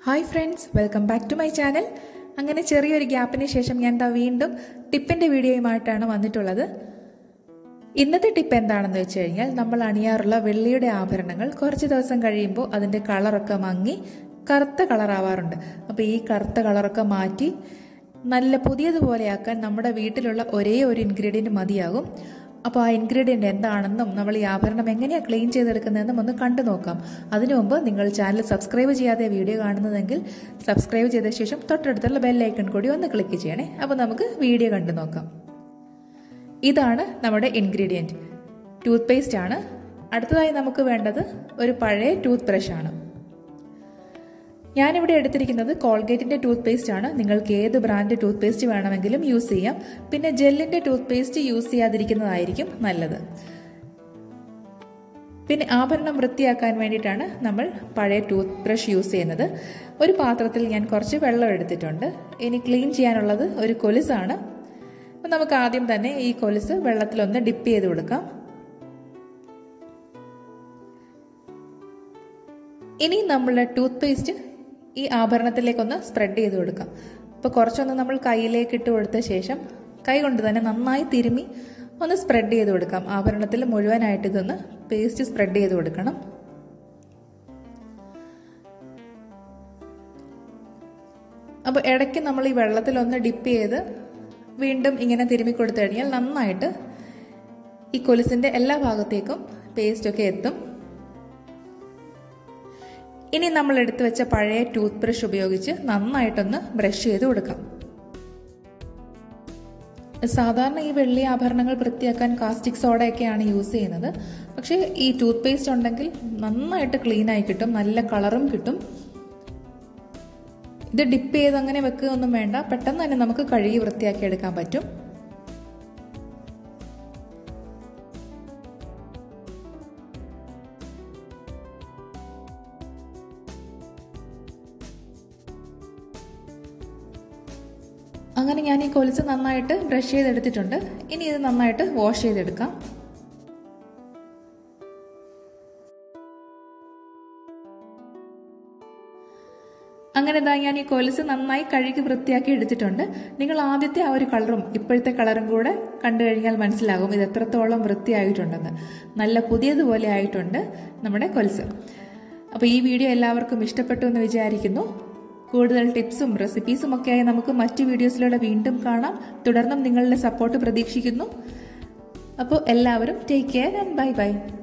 hi friends welcome back to my channel അങ്ങനെ ചെറിയൊരു ഗ്യാപ്പിന് ശേഷം ഞാൻ ദാ വീണ്ടും ടിപ്പിൻ്റെ വീഡിയോയുമായിട്ടാണ് വന്നിട്ടുള്ളത് ഇന്നത്തെ ടിപ്പ് എന്താണെന്ന് വെച്ച് കഴിഞ്ഞാൽ നമ്മൾ അണിയാറുള്ള വെള്ളിയുടെ ആഭരണങ്ങൾ കുറച്ച് ദിവസം കഴിയുമ്പോൾ അതിൻ്റെ കളറൊക്കെ മങ്ങി കറുത്ത കളറാവാറുണ്ട് അപ്പോൾ ഈ കറുത്ത കളറൊക്കെ മാറ്റി നല്ല പുതിയതുപോലെയാക്കാൻ നമ്മുടെ വീട്ടിലുള്ള ഒരേ ഒരു ഇൻഗ്രീഡിയൻറ്റ് മതിയാകും അപ്പോൾ ആ ഇൻഗ്രീഡിയൻ്റ് എന്താണെന്നും നമ്മൾ ഈ ആഭരണം എങ്ങനെയാണ് ക്ലീൻ ചെയ്തെടുക്കുന്നതെന്നും ഒന്ന് കണ്ടു നോക്കാം അതിനു മുമ്പ് നിങ്ങൾ ചാനൽ സബ്സ്ക്രൈബ് ചെയ്യാതെ വീഡിയോ കാണുന്നതെങ്കിൽ സബ്സ്ക്രൈബ് ചെയ്ത ശേഷം തൊട്ടടുത്തുള്ള ബെല്ലൈക്കൺ കൂടി ഒന്ന് ക്ലിക്ക് ചെയ്യണേ അപ്പോൾ നമുക്ക് വീഡിയോ കണ്ടു നോക്കാം ഇതാണ് നമ്മുടെ ഇൻഗ്രീഡിയൻറ്റ് ടൂത്ത് പേസ്റ്റ് ആണ് അടുത്തതായി നമുക്ക് വേണ്ടത് ഒരു പഴയ ടൂത്ത് ബ്രഷ് ആണ് ഞാനിവിടെ എടുത്തിരിക്കുന്നത് കോൾഗേറ്റിൻ്റെ ടൂത്ത് പേസ്റ്റ് ആണ് നിങ്ങൾക്ക് ഏത് ബ്രാൻഡ് ടൂത്ത് പേസ്റ്റ് വേണമെങ്കിലും യൂസ് ചെയ്യാം പിന്നെ ജെല്ലിൻ്റെ ടൂത്ത് പേസ്റ്റ് യൂസ് ചെയ്യാതിരിക്കുന്നതായിരിക്കും നല്ലത് പിന്നെ ആഭരണം വൃത്തിയാക്കാൻ വേണ്ടിയിട്ടാണ് നമ്മൾ പഴയ ടൂത്ത് ബ്രഷ് യൂസ് ചെയ്യുന്നത് ഒരു പാത്രത്തിൽ ഞാൻ കുറച്ച് വെള്ളം എടുത്തിട്ടുണ്ട് ഇനി ക്ലീൻ ചെയ്യാനുള്ളത് ഒരു കൊലുസാണ് അപ്പം നമുക്ക് ആദ്യം തന്നെ ഈ കൊലുസ് വെള്ളത്തിലൊന്ന് ഡിപ്പ് ചെയ്ത് കൊടുക്കാം ഇനി നമ്മളുടെ ടൂത്ത് പേസ്റ്റ് ഈ ആഭരണത്തിലേക്കൊന്ന് സ്പ്രെഡ് ചെയ്ത് കൊടുക്കാം അപ്പോൾ കുറച്ചൊന്ന് നമ്മൾ കയ്യിലേക്ക് ഇട്ട് കൊടുത്ത ശേഷം കൈ കൊണ്ട് തന്നെ നന്നായി തിരുമ്മി ഒന്ന് സ്പ്രെഡ് ചെയ്ത് കൊടുക്കാം ആഭരണത്തിൽ മുഴുവനായിട്ട് ഇതൊന്ന് പേസ്റ്റ് സ്പ്രെഡ് ചെയ്ത് കൊടുക്കണം അപ്പോൾ ഇടയ്ക്ക് നമ്മൾ ഈ വെള്ളത്തിലൊന്ന് ഡിപ്പ് ചെയ്ത് വീണ്ടും ഇങ്ങനെ തിരുമ്മി കൊടുത്തു കഴിഞ്ഞാൽ നന്നായിട്ട് ഈ കൊലുസിൻ്റെ എല്ലാ ഭാഗത്തേക്കും പേസ്റ്റൊക്കെ എത്തും ഇനി നമ്മൾ എടുത്തു വെച്ച പഴയ ടൂത്ത് ബ്രഷ് ഉപയോഗിച്ച് നന്നായിട്ടൊന്ന് ബ്രഷ് ചെയ്ത് കൊടുക്കാം സാധാരണ ഈ വെള്ളി ആഭരണങ്ങൾ വൃത്തിയാക്കാൻ കാസ്റ്റിക് സോഡയൊക്കെയാണ് യൂസ് ചെയ്യുന്നത് പക്ഷേ ഈ ടൂത്ത് പേസ്റ്റ് ഉണ്ടെങ്കിൽ നന്നായിട്ട് ക്ലീൻ ആയി കിട്ടും നല്ല കളറും കിട്ടും ഇത് ഡിപ്പ് ചെയ്ത് അങ്ങനെ വെക്കുകയൊന്നും വേണ്ട പെട്ടെന്ന് തന്നെ നമുക്ക് കഴുകി വൃത്തിയാക്കി എടുക്കാൻ പറ്റും അങ്ങനെ ഞാൻ ഈ കൊലുസ് നന്നായിട്ട് ബ്രഷ് ചെയ്തെടുത്തിട്ടുണ്ട് ഇനി ഇത് നന്നായിട്ട് വാഷ് ചെയ്തെടുക്കാം അങ്ങനെ ഇതാ ഞാൻ ഈ കൊലുസ് നന്നായി കഴുകി വൃത്തിയാക്കി എടുത്തിട്ടുണ്ട് നിങ്ങൾ ആദ്യത്തെ ആ ഒരു കളറും ഇപ്പോഴത്തെ കളറും കൂടെ കണ്ടു കഴിഞ്ഞാൽ മനസ്സിലാകും ഇത് എത്രത്തോളം വൃത്തിയായിട്ടുണ്ടെന്ന് നല്ല പുതിയതുപോലെ ആയിട്ടുണ്ട് നമ്മുടെ കൊലുസ് അപ്പോൾ ഈ വീഡിയോ എല്ലാവർക്കും ഇഷ്ടപ്പെട്ടു എന്ന് വിചാരിക്കുന്നു കൂടുതൽ ടിപ്സും റെസിപ്പീസും ഒക്കെയായി നമുക്ക് മറ്റ് വീഡിയോസിലൂടെ വീണ്ടും കാണാം തുടർന്നും നിങ്ങളുടെ സപ്പോർട്ട് പ്രതീക്ഷിക്കുന്നു അപ്പോൾ എല്ലാവരും take care and bye by